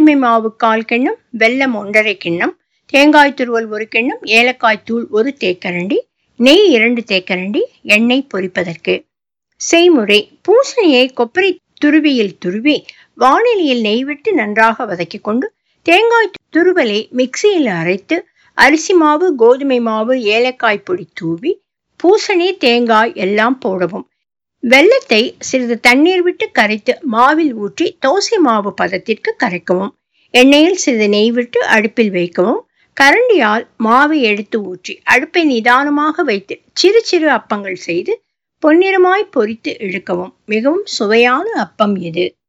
கோதுமை மாவு கால் கிண்ணம் வெல்லம் ஒன்றரை கிண்ணம் தேங்காய் துருவல் ஒரு கிண்ணம் ஏலக்காய் தூள் ஒரு தேக்கரண்டி நெய் இரண்டு தேக்கரண்டி எண்ணெய் பொரிப்பதற்கு செய்முறை பூசணியை கொப்பரை துருவியில் துருவி வானிலையில் நெய் விட்டு நன்றாக வதக்கிக் கொண்டு தேங்காய் துருவலை மிக்சியில் அரைத்து அரிசி மாவு கோதுமை மாவு ஏலக்காய் பொடி தூவி பூசணி தேங்காய் எல்லாம் போடவும் வெள்ளத்தை சிறிது தண்ணீர் விட்டு கரைத்து மாவில் ஊற்றி தோசை மாவு பதத்திற்கு கரைக்கவும் எண்ணெயில் சிறிது நெய் விட்டு அடுப்பில் வைக்கவும் கரண்டியால் மாவை எடுத்து ஊற்றி அடுப்பை நிதானமாக வைத்து சிறு சிறு அப்பங்கள் செய்து பொன்னிறமாய் பொரித்து இழுக்கவும் மிகவும் சுவையான அப்பம் இது